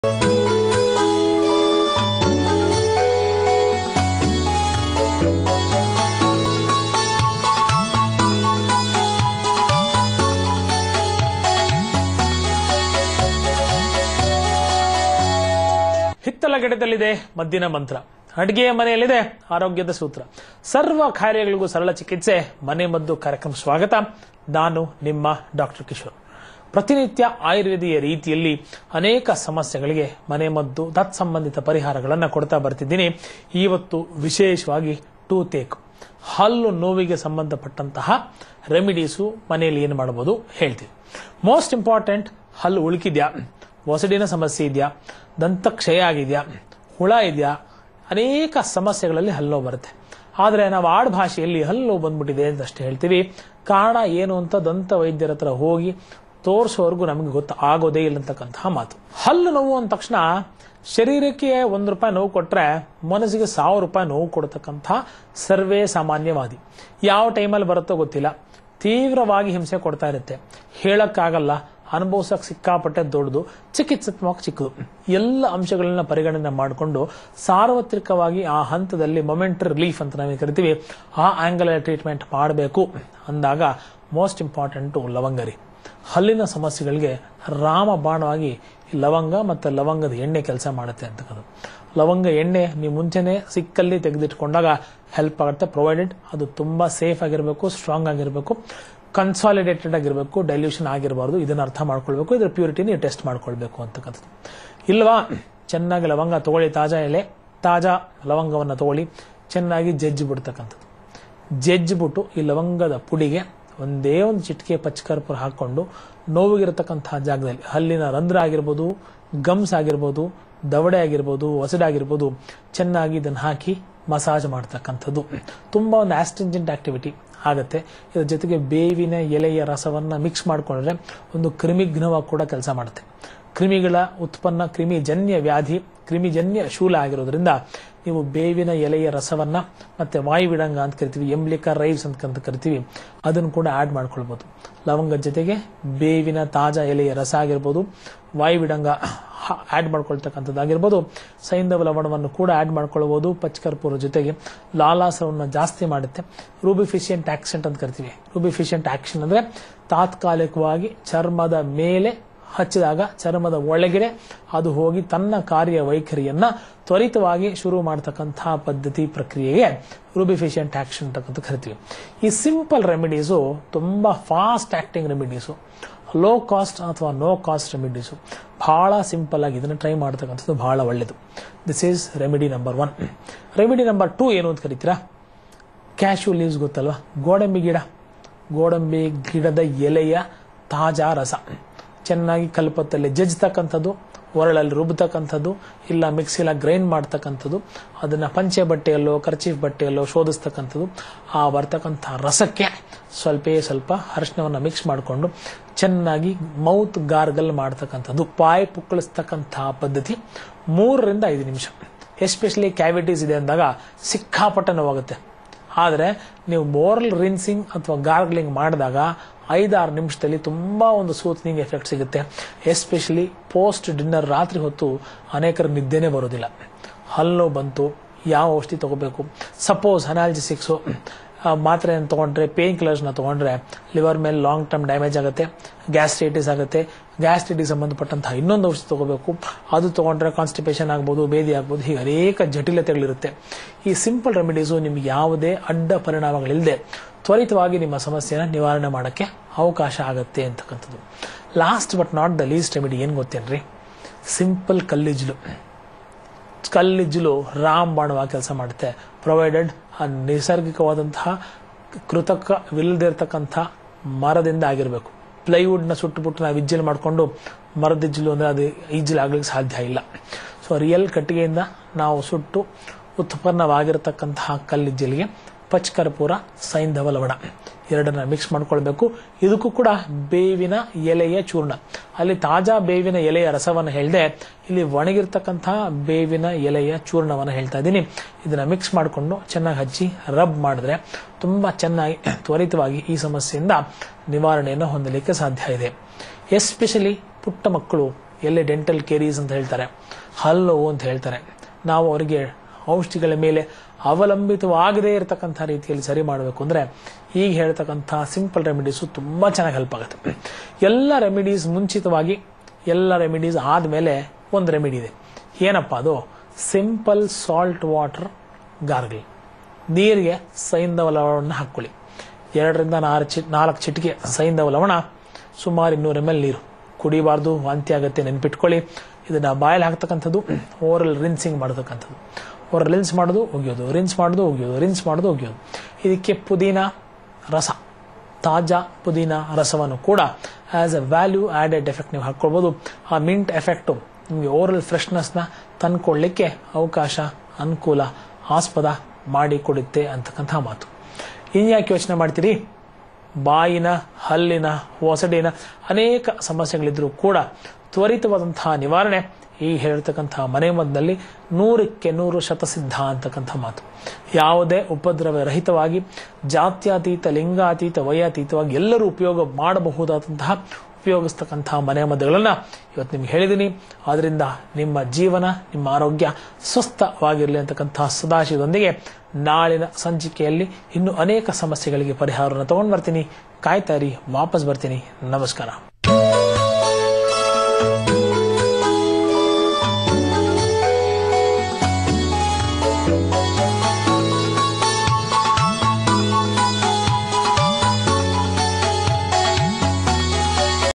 ಹಿತ್ತಲ ಗಿಡದಲ್ಲಿದೆ ಮದ್ದಿನ ಮಂತ್ರ ಅಡಿಗೆಯ ಮನೆಯಲ್ಲಿದೆ ಆರೋಗ್ಯದ ಸೂತ್ರ ಸರ್ವ ಕಾರ್ಯಗಳಿಗೂ ಸರಳ ಚಿಕಿತ್ಸೆ ಮನೆ ಮದ್ದು ಕಾರ್ಯಕ್ರಮ ಸ್ವಾಗತ ನಾನು ನಿಮ್ಮ ಡಾಕ್ಟರ್ ಕಿಶೋರ್ ಪ್ರತಿನಿತ್ಯ ಆಯುರ್ವೇದಿಯ ರೀತಿಯಲ್ಲಿ ಅನೇಕ ಸಮಸ್ಯೆಗಳಿಗೆ ಮನೆ ಮದ್ದು ತತ್ಸಂಬಂಧಿತ ಪರಿಹಾರಗಳನ್ನು ಕೊಡ್ತಾ ಬರ್ತಿದ್ದೀನಿ ಇವತ್ತು ವಿಶೇಷವಾಗಿ ಟೂತ್ ಏಕ್ ಹಲ್ಲು ನೋವಿಗೆ ಸಂಬಂಧಪಟ್ಟಂತಹ ರೆಮಿಡೀಸು ಮನೆಯಲ್ಲಿ ಏನು ಮಾಡಬಹುದು ಹೇಳ್ತೀವಿ ಮೋಸ್ಟ್ ಇಂಪಾರ್ಟೆಂಟ್ ಹಲ್ಲು ಉಳುಕಿದ್ಯಾ ಒಸಡಿನ ಸಮಸ್ಯೆ ಇದೆಯಾ ದಂತ ಕ್ಷಯ ಆಗಿದೆಯಾ ಹುಳ ಇದೆಯಾ ಅನೇಕ ಸಮಸ್ಯೆಗಳಲ್ಲಿ ಹಲ್ಲು ನೋವು ಬರುತ್ತೆ ಆದರೆ ನಾವು ಆಡ್ ಭಾಷೆಯಲ್ಲಿ ಹಲ್ಲು ನೋವು ಬಂದ್ಬಿಟ್ಟಿದೆ ಅಂತ ಅಷ್ಟೇ ಹೇಳ್ತೀವಿ ಕಾರಣ ಏನು ಅಂತ ದಂತ ವೈದ್ಯರ ಹತ್ರ ಹೋಗಿ ತೋರಿಸೋವರೆಗೂ ನಮಗೆ ಗೊತ್ತು ಆಗೋದೇ ಇಲ್ಲ ಅಂತಕ್ಕಂತಹ ಮಾತು ಹಲ್ಲು ನೋವು ಅಂದ ತಕ್ಷಣ ಶರೀರಕ್ಕೆ ಒಂದು ರೂಪಾಯಿ ನೋವು ಕೊಟ್ರೆ ಮನಸ್ಸಿಗೆ ಸಾವಿರ ರೂಪಾಯಿ ನೋವು ಕೊಡ್ತಕ್ಕಂಥ ಸರ್ವೇ ಸಾಮಾನ್ಯವಾದಿ ಯಾವ ಟೈಮಲ್ಲಿ ಬರುತ್ತೋ ಗೊತ್ತಿಲ್ಲ ತೀವ್ರವಾಗಿ ಹಿಂಸೆ ಕೊಡ್ತಾ ಇರುತ್ತೆ ಹೇಳಕ್ಕಾಗಲ್ಲ ಅನುಭವಿಸಕ್ ಸಿಕ್ಕಾಪಟ್ಟೆ ದೊಡ್ಡದು ಚಿಕಿತ್ಸಾತ್ಮಕ ಚಿಕ್ಕದು ಎಲ್ಲ ಅಂಶಗಳನ್ನ ಪರಿಗಣನೆ ಮಾಡಿಕೊಂಡು ಸಾರ್ವತ್ರಿಕವಾಗಿ ಆ ಹಂತದಲ್ಲಿ ಮೊಮೆಂಟ್ ರಿಲೀಫ್ ಅಂತ ನಾವು ಕರಿತೀವಿ ಆ ಆಂಗಲ್ ಟ್ರೀಟ್ಮೆಂಟ್ ಮಾಡಬೇಕು ಅಂದಾಗ ಮೋಸ್ಟ್ ಇಂಪಾರ್ಟೆಂಟು ಲವಂಗರಿ ಹಲ್ಲಿನ ಸಮಸ್ಯೆಗಳಿಗೆ ರಾಮಬಾಣವಾಗಿ ಈ ಲವಂಗ ಮತ್ತು ಲವಂಗದ ಎಣ್ಣೆ ಕೆಲಸ ಮಾಡುತ್ತೆ ಅಂತಕ್ಕದ್ದು ಲವಂಗ ಎಣ್ಣೆ ನೀವು ಮುಂಚೆನೆ ಸಿಕ್ಕಲ್ಲಿ ತೆಗೆದಿಟ್ಕೊಂಡಾಗ ಹೆಲ್ಪ್ ಆಗುತ್ತೆ ಪ್ರೊವೈಡೆಡ್ ಅದು ತುಂಬಾ ಸೇಫ್ ಆಗಿರಬೇಕು ಸ್ಟ್ರಾಂಗ್ ಆಗಿರಬೇಕು ಕನ್ಸಾಲಿಡೇಟೆಡ್ ಆಗಿರಬೇಕು ಡೈಲ್ಯೂಷನ್ ಆಗಿರಬಾರ್ದು ಇದನ್ನ ಅರ್ಥ ಮಾಡ್ಕೊಳ್ಬೇಕು ಇದರ ಪ್ಯೂರಿಟಿ ನೀವು ಟೆಸ್ಟ್ ಮಾಡ್ಕೊಳ್ಬೇಕು ಅಂತಕ್ಕಂಥದ್ದು ಇಲ್ವಾ ಚೆನ್ನಾಗಿ ಲವಂಗ ತಗೊಳ್ಳಿ ತಾಜಾ ಎಲೆ ತಾಜಾ ಲವಂಗವನ್ನು ತಗೊಳ್ಳಿ ಚೆನ್ನಾಗಿ ಜಜ್ಜಿ ಬಿಡ್ತಕ್ಕಂಥದ್ದು ಜಜ್ಜಿಬಿಟ್ಟು ಈ ಲವಂಗದ ಪುಡಿಗೆ ಒಂದೇ ಒಂದು ಚಿಟಿಕೆ ಪಚ್ಚಕರ್ಪೂರ ಹಾಕೊಂಡು ನೋವಿಗಿರತಕ್ಕಂತಹ ಜಾಗದಲ್ಲಿ ಹಲ್ಲಿನ ರಂಧ್ರ ಆಗಿರ್ಬೋದು ಗಮ್ಸ್ ಆಗಿರ್ಬೋದು ದವಡೆ ಆಗಿರ್ಬೋದು ಒಸಡಾಗಿರ್ಬೋದು ಚೆನ್ನಾಗಿ ಇದನ್ನು ಹಾಕಿ ಮಸಾಜ್ ಮಾಡ್ತಕ್ಕಂಥದ್ದು ತುಂಬ ಒಂದು ಆಸ್ಟಿಂಜೆಂಟ್ ಆಕ್ಟಿವಿಟಿ ಆಗುತ್ತೆ ಇದರ ಜೊತೆಗೆ ಬೇವಿನ ಎಲೆಯ ರಸವನ್ನು ಮಿಕ್ಸ್ ಮಾಡಿಕೊಂಡ್ರೆ ಒಂದು ಕ್ರಿಮಿಘ್ನವಾಗಿ ಕೂಡ ಕೆಲಸ ಮಾಡುತ್ತೆ ಕ್ರಿಮಿಗಳ ಉತ್ಪನ್ನ ಕ್ರಿಮಿಜನ್ಯ ವ್ಯಾಧಿ ಕ್ರಿಮಿಜನ್ಯ ಶೂಲ ಆಗಿರೋದ್ರಿಂದ ನೀವು ಬೇವಿನ ಎಲೆಯ ರಸವನ್ನ ಮತ್ತೆ ವಾಯುವಿಡಂಗ ಅಂತ ಕರಿತೀವಿ ಎಂಬ್ಲಿಕಾ ರೈವ್ಸ್ ಅಂತ ಕರಿತೀವಿ ಅದನ್ನು ಕೂಡ ಆಡ್ ಮಾಡ್ಕೊಳ್ಬಹುದು ಲವಂಗದ ಜೊತೆಗೆ ಬೇವಿನ ತಾಜಾ ಎಲೆಯ ರಸ ಆಗಿರ್ಬೋದು ವಾಯುವಿಡಂಗ ಆಡ್ ಮಾಡ್ಕೊಳ್ತಕ್ಕಂಥದ್ದಾಗಿರ್ಬೋದು ಸೈಂಧವ ಲವಣವನ್ನು ಕೂಡ ಆಡ್ ಮಾಡ್ಕೊಳ್ಬಹುದು ಪಚ್ಚಕರ್ಪೂರ ಜೊತೆಗೆ ಲಾಲಾಸರವನ್ನು ಜಾಸ್ತಿ ಮಾಡುತ್ತೆ ರೂಬಿಫಿಷಿಯಂಟ್ ಆಕ್ಸೆಂಟ್ ಅಂತ ಕರಿತೀವಿ ರೂಬಿಫಿಷಿಯಂಟ್ ಆಕ್ಷನ್ ಅಂದ್ರೆ ತಾತ್ಕಾಲಿಕವಾಗಿ ಚರ್ಮದ ಮೇಲೆ ಹಚ್ಚಿದಾಗ ಚರ್ಮದ ಒಳಗಡೆ ಅದು ಹೋಗಿ ತನ್ನ ಕಾರ್ಯ ವೈಖರಿಯನ್ನ ತ್ವರಿತವಾಗಿ ಶುರು ಮಾಡತಕ್ಕಂತಹ ಪದ್ಧತಿ ಪ್ರಕ್ರಿಯೆಗೆ ರೂಬಿಫಿಷಿಯಂಟ್ ಆಕ್ಷನ್ ಅಂತಕ್ಕಂಥ ಕರಿತೀವಿ ಈ ಸಿಂಪಲ್ ರೆಮಿಡೀಸು ತುಂಬಾ fast acting remedies low cost ಅಥವಾ ನೋ ಕಾಸ್ಟ್ ರೆಮಿಡೀಸು ಬಹಳ ಸಿಂಪಲ್ ಆಗಿ ಇದನ್ನು ಟ್ರೈ ಮಾಡ್ತಕ್ಕಂಥದ್ದು ಬಹಳ ಒಳ್ಳೆಯದು this is remedy number one remedy number two ಏನು ಅಂತ ಕರಿತೀರಾ ಕ್ಯಾಶ್ಯೂ ಲೀವ್ಸ್ ಗೊತ್ತಲ್ವಾ ಗೋಡಂಬಿ ಗಿಡ ಗೋಡಂಬಿ ಗಿಡದ ಎಲೆಯ ತಾಜಾ ರಸ ಚೆನ್ನಾಗಿ ಕಲ್ಪತ್ತಲ್ಲಿ ಜಜ್ತಕ್ಕಂಥದ್ದು ಒರಳಲ್ಲಿ ರುಬ್ತಕ್ಕಂಥದ್ದು ಇಲ್ಲ ಮಿಕ್ಸಿಲ ಗ್ರೈಂಡ್ ಮಾಡ್ತಕ್ಕಂಥದ್ದು ಅದನ್ನ ಪಂಚೆ ಬಟ್ಟೆಯಲ್ಲೋ ಕರ್ಚೀಫ್ ಬಟ್ಟೆಯಲ್ಲೋ ಶೋಧಿಸ್ತಕ್ಕಂಥದ್ದು ಆ ಬರ್ತಕ್ಕಂಥ ರಸಕ್ಕೆ ಸ್ವಲ್ಪ ಸ್ವಲ್ಪ ಅರಿಶಿನವನ್ನು ಮಿಕ್ಸ್ ಮಾಡಿಕೊಂಡು ಚೆನ್ನಾಗಿ ಮೌತ್ ಗಾರ್ಗಲ್ ಮಾಡ್ತಕ್ಕಂಥದ್ದು ಪಾಯ್ ಪುಕ್ಕಳಿಸ್ತಕ್ಕಂತಹ ಪದ್ಧತಿ ಮೂರರಿಂದ ಐದು ನಿಮಿಷ ಎಸ್ಪೆಷಲಿ ಕ್ಯಾವಿಟೀಸ್ ಇದೆ ಅಂದಾಗ ಸಿಕ್ಕಾಪಟ್ಟೆ ನೋವಾಗುತ್ತೆ ಆದರೆ ನೀವು ಮೋರಲ್ ರಿನ್ಸಿಂಗ್ ಅಥವಾ ಗಾರ್ಗ್ಲಿಂಗ್ ಮಾಡಿದಾಗ ಐದಾರು ನಿಮಿಷದಲ್ಲಿ ತುಂಬಾ ಒಂದು ಸೂತ್ನಿಂಗ್ ಎಫೆಕ್ಟ್ ಸಿಗುತ್ತೆ ಎಸ್ಪೆಷಲಿ ಪೋಸ್ಟ್ ಡಿನ್ನರ್ ರಾತ್ರಿ ಹೊತ್ತು ಅನೇಕರ ನಿದ್ದೆನೇ ಬರೋದಿಲ್ಲ ಹಲ್ಲು ಬಂತು ಯಾವ ಔಷಧಿ ತಗೋಬೇಕು ಸಪೋಸ್ ಅನಾಲ್ಜಿಸಿಕ್ಸು ಮಾತ್ರೆಯನ್ನು ತಗೊಂಡ್ರೆ ಪೇನ್ ಕಿಲ್ಲರ್ಸ್ನ ತಗೊಂಡ್ರೆ ಲಿವರ್ ಮೇಲೆ ಲಾಂಗ್ ಟರ್ಮ್ ಡ್ಯಾಮೇಜ್ ಆಗುತ್ತೆ ಗ್ಯಾಸ್ಟ್ರೈಟಿಸ್ ಆಗುತ್ತೆ ಗ್ಯಾಸ್ಟ್ರೈಟಿಸ್ ಸಂಬಂಧಪಟ್ಟಂತಹ ಇನ್ನೊಂದು ಔಷಧಿ ತಗೋಬೇಕು ಅದು ತಗೊಂಡ್ರೆ ಕಾನ್ಸ್ಟಿಪೇಷನ್ ಆಗ್ಬೋದು ಬೇದಿ ಆಗ್ಬೋದು ಹೀಗೆ ಅನೇಕ ಜಟಿಲತೆಗಳಿರುತ್ತೆ ಈ ಸಿಂಪಲ್ ರೆಮಿಡೀಸು ನಿಮ್ಗೆ ಯಾವುದೇ ಅಡ್ಡ ಪರಿಣಾಮಗಳಿಲ್ಲದೆ ತ್ವರಿತವಾಗಿ ನಿಮ್ಮ ಸಮಸ್ಯೆನ ನಿವಾರಣೆ ಮಾಡೋಕ್ಕೆ ಅವಕಾಶ ಆಗುತ್ತೆ ಅಂತಕ್ಕಂಥದ್ದು last but not the least remedy ಏನು ಗೊತ್ತೇನ್ರಿ ಸಿಂಪಲ್ ಕಲ್ಲಿಜ್ಲು ಕಲ್ಲಿಜ್ಲು ರಾಮಬಾಣವಾಗಿ ಕೆಲಸ ಮಾಡುತ್ತೆ ಪ್ರೊವೈಡೆಡ್ ಆ ನೈಸರ್ಗಿಕವಾದಂತಹ ಕೃತಕವಿಲ್ಲದಿರ್ತಕ್ಕಂಥ ಮರದಿಂದ ಆಗಿರಬೇಕು ಪ್ಲೈವುಡ್ನ ಸುಟ್ಟುಬಿಟ್ಟು ನಾವು ಇಜ್ಜಲು ಮಾಡಿಕೊಂಡು ಮರದಿಜ್ಜಲು ಅಂದರೆ ಅದು ಇಜ್ಜಲು ಆಗ್ಲಿಕ್ಕೆ ಸಾಧ್ಯ ಇಲ್ಲ ಸೊ ರಿಯಲ್ ಕಟ್ಟಿಗೆಯಿಂದ ನಾವು ಸುಟ್ಟು ಉತ್ಪನ್ನವಾಗಿರತಕ್ಕಂತಹ ಕಲ್ಲಿಜ್ಜಲಿಗೆ ಪಚ್ಕರ್ಪೂರ ಸೈಂಧವ ಲವಣ ಎರಡನ್ನ ಮಿಕ್ಸ್ ಮಾಡ್ಕೊಳ್ಬೇಕು ಇದಕ್ಕೂ ಕೂಡ ಬೇವಿನ ಎಲೆಯ ಚೂರ್ಣ ಅಲ್ಲಿ ತಾಜಾ ಬೇವಿನ ಎಲೆಯ ರಸವನ್ನು ಹೇಳಿದೆ ಇಲ್ಲಿ ಒಣಗಿರ್ತಕ್ಕಂತಹ ಬೇವಿನ ಎಲೆಯ ಚೂರ್ಣವನ್ನು ಹೇಳ್ತಾ ಇದ್ದೀನಿ ಇದನ್ನ ಮಿಕ್ಸ್ ಮಾಡಿಕೊಂಡು ಚೆನ್ನಾಗಿ ಹಚ್ಚಿ ರಬ್ ಮಾಡಿದ್ರೆ ತುಂಬಾ ಚೆನ್ನಾಗಿ ತ್ವರಿತವಾಗಿ ಈ ಸಮಸ್ಯೆಯಿಂದ ನಿವಾರಣೆಯನ್ನು ಹೊಂದಲಿಕ್ಕೆ ಸಾಧ್ಯ ಇದೆ ಎಸ್ಪೆಷಲಿ ಪುಟ್ಟ ಮಕ್ಕಳು ಎಲ್ಲಿ ಡೆಂಟಲ್ ಕೇರೀಸ್ ಅಂತ ಹೇಳ್ತಾರೆ ಹಲ್ಲು ಅಂತ ಹೇಳ್ತಾರೆ ನಾವು ಅವರಿಗೆ ಔಷಧಿಗಳ ಮೇಲೆ ಅವಲಂಬಿತವಾಗದೇ ಇರತಕ್ಕಂಥ ರೀತಿಯಲ್ಲಿ ಸರಿ ಮಾಡಬೇಕು ಅಂದರೆ ಈಗ ಹೇಳ್ತಕ್ಕಂಥ ಸಿಂಪಲ್ ರೆಮಿಡೀಸು ತುಂಬ ಚೆನ್ನಾಗಿ ಹೆಲ್ಪ್ ಆಗುತ್ತೆ ಎಲ್ಲ ರೆಮಿಡೀಸ್ ಮುಂಚಿತವಾಗಿ ಎಲ್ಲ ರೆಮಿಡೀಸ್ ಆದಮೇಲೆ ಒಂದು ರೆಮಿಡಿ ಇದೆ ಏನಪ್ಪ ಅದು ಸಿಂಪಲ್ ಸಾಲ್ಟ್ ವಾಟರ್ ಗಾರ್ಗಲ್ ನೀರಿಗೆ ಸೈಂಧವ ಲವಣವನ್ನು ಹಾಕ್ಕೊಳ್ಳಿ ಎರಡರಿಂದ ನಾಲ್ಕು ಚಿ ನಾಲ್ಕು ಚಿಟಿಕೆ ಸೈಂಧವ ಲವಣ ಸುಮಾರು ಇನ್ನೂರು ಎಮ್ ಎಲ್ ನೀರು ಕುಡಿಬಾರ್ದು ವಾಂತಿ ಆಗುತ್ತೆ ನೆನ್ಪಿಟ್ಕೊಳ್ಳಿ ಇದನ್ನ ಬಾಯಲ್ಲಿ ಹಾಕ್ತಕ್ಕಂಥದ್ದು ಓರಲ್ ರಿನ್ಸಿಂಗ್ ಮಾಡತಕ್ಕಂಥದ್ದು ಓರಲ್ ರಿನ್ಸ್ ಮಾಡೋದು ಒಗೆಯೋದು ರಿನ್ಸ್ ಮಾಡೋದು ಒಗೆಯೋದು ರಿನ್ಸ್ ಮಾಡೋದು ಒಗೆಯೋದು ಇದಕ್ಕೆ ಪುದೀನ ರಸ ತಾಜಾ ಪುದೀನ ರಸವನ್ನು ಕೂಡ as a value added effect ನೀವು ಹಾಕ್ಕೊಳ್ಬೋದು ಆ ಮಿಂಟ್ ಎಫೆಕ್ಟು ನಿಮಗೆ ಓರಲ್ ಫ್ರೆಶ್ನೆಸ್ನ ತಂದ್ಕೊಳ್ಳಿಕ್ಕೆ ಅವಕಾಶ ಅನುಕೂಲ ಆಸ್ಪದ ಮಾಡಿಕೊಡುತ್ತೆ ಅಂತಕ್ಕಂಥ ಮಾತು ಇನ್ಯಾಕೆ ಯೋಚನೆ ಮಾಡ್ತೀರಿ ಬಾಯಿನ ಹಲ್ಲಿನ ಒಸಡಿನ ಅನೇಕ ಸಮಸ್ಯೆಗಳಿದ್ರೂ ಕೂಡ ತ್ವರಿತವಾದಂತಹ ನಿವಾರಣೆ ಈ ಹೇಳಿರ್ತಕ್ಕಂತಹ ಮನೆಮದ್ದಲ್ಲಿ ನೂರಕ್ಕೆ ನೂರು ಶತಸಿದ್ಧ ಅಂತಕ್ಕಂಥ ಮಾತು ಯಾವುದೇ ಉಪದ್ರವ ರಹಿತವಾಗಿ ಜಾತ್ಯತೀತ ಲಿಂಗಾತೀತ ವಯಾತೀತವಾಗಿ ಎಲ್ಲರೂ ಉಪಯೋಗ ಮಾಡಬಹುದಾದಂತಹ ಉಪಯೋಗಿಸ್ತಕ್ಕಂತಹ ಮನೆಮದ್ದುಗಳನ್ನು ಇವತ್ತು ನಿಮ್ಗೆ ಹೇಳಿದ್ದೀನಿ ಆದ್ದರಿಂದ ನಿಮ್ಮ ಜೀವನ ನಿಮ್ಮ ಆರೋಗ್ಯ ಸ್ವಸ್ಥವಾಗಿರಲಿ ಅಂತಕ್ಕಂತಹ ಸದಾಶಯದೊಂದಿಗೆ ನಾಳಿನ ಸಂಚಿಕೆಯಲ್ಲಿ ಇನ್ನೂ ಅನೇಕ ಸಮಸ್ಯೆಗಳಿಗೆ ಪರಿಹಾರವನ್ನು ತಗೊಂಡು ಬರ್ತೀನಿ ಕಾಯ್ತಾ ಇರಿ ವಾಪಸ್ ಬರ್ತೀನಿ ನಮಸ್ಕಾರ